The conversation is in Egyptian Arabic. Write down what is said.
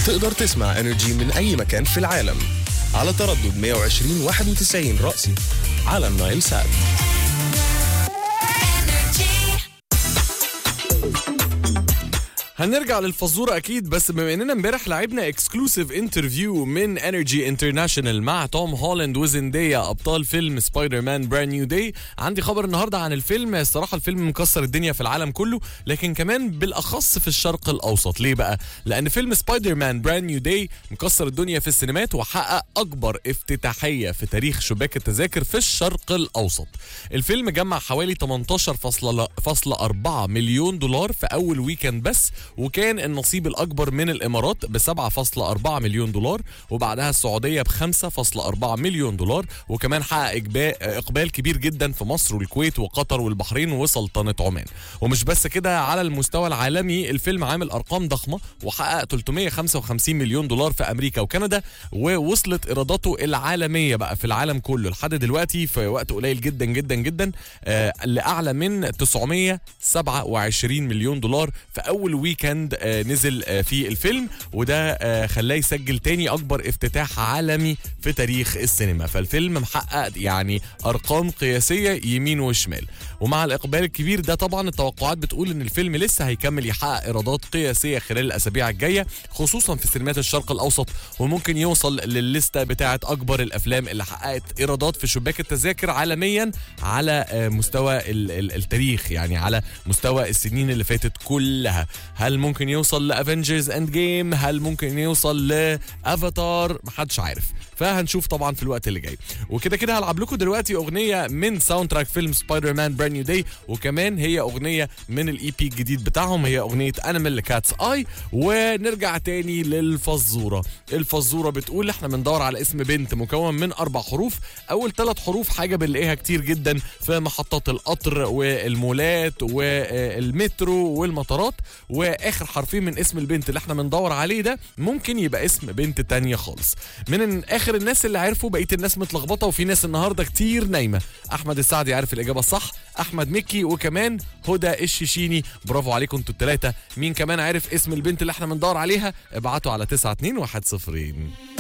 تقدر تسمع انرجي من اي مكان في العالم على تردد 120 91 رأسي على النايل سات هنرجع للفزوره اكيد بس بما اننا امبارح لعبنا اكسكلوسيف انترفيو من انرجي انترناشونال مع توم هولاند وزنديا ابطال فيلم سبايدر مان براند نيو داي عندي خبر النهارده عن الفيلم الصراحه الفيلم مكسر الدنيا في العالم كله لكن كمان بالاخص في الشرق الاوسط ليه بقى لان فيلم سبايدر مان براند نيو داي مكسر الدنيا في السينمات وحقق اكبر افتتاحيه في تاريخ شباك التذاكر في الشرق الاوسط الفيلم جمع حوالي 18.4 مليون دولار في اول ويكند بس وكان النصيب الاكبر من الامارات ب 7.4 مليون دولار وبعدها السعوديه ب 5.4 مليون دولار وكمان حقق إجبا- اقبال كبير جدا في مصر والكويت وقطر والبحرين وسلطنه عمان ومش بس كده على المستوى العالمي الفيلم عامل ارقام ضخمه وحقق 355 مليون دولار في امريكا وكندا ووصلت ايراداته العالميه بقى في العالم كله لحد دلوقتي في وقت قليل جدا جدا جدا آه لاعلى من 927 مليون دولار في اول ويكند آه نزل آه في الفيلم وده آه خلاه يسجل تاني اكبر افتتاح عالمي في تاريخ السينما فالفيلم محقق يعني ارقام قياسيه يمين وشمال ومع الاقبال الكبير ده طبعا التوقعات بتقول ان الفيلم لسه هيكمل يحقق ايرادات قياسيه خلال الاسابيع الجايه خصوصا في سينمات الشرق الاوسط وممكن يوصل للليسته بتاعه اكبر الافلام اللي حققت ايرادات في شباك التذاكر عالميا على آه، مستوى ال- ال- التاريخ يعني على مستوى السنين اللي فاتت كلها هل ممكن يوصل لافنجرز اند جيم هل ممكن يوصل لافاتار محدش عارف فهنشوف طبعا في الوقت اللي جاي وكده كده هلعب لكم دلوقتي اغنيه من ساوند تراك فيلم سبايدر مان براند نيو داي وكمان هي اغنيه من الاي بي الجديد بتاعهم هي اغنيه انيمال كاتس اي ونرجع تاني للفزوره الفزوره بتقول احنا بندور على اسم بنت مكون من اربع حروف اول ثلاث حروف حاجه بنلاقيها كتير جدا في محطات القطر والمولات والمترو والمطارات واخر حرفين من اسم البنت اللي احنا بندور عليه ده ممكن يبقى اسم بنت تانية خالص من اخر الناس اللي عرفوا بقيه الناس متلخبطه وفي ناس النهارده كتير نايمه احمد السعدي عارف الاجابه الصح احمد مكي وكمان هدى الشيشيني برافو عليكم انتوا الثلاثه مين كمان عارف اسم البنت اللي احنا بندور عليها ابعتوا على 92102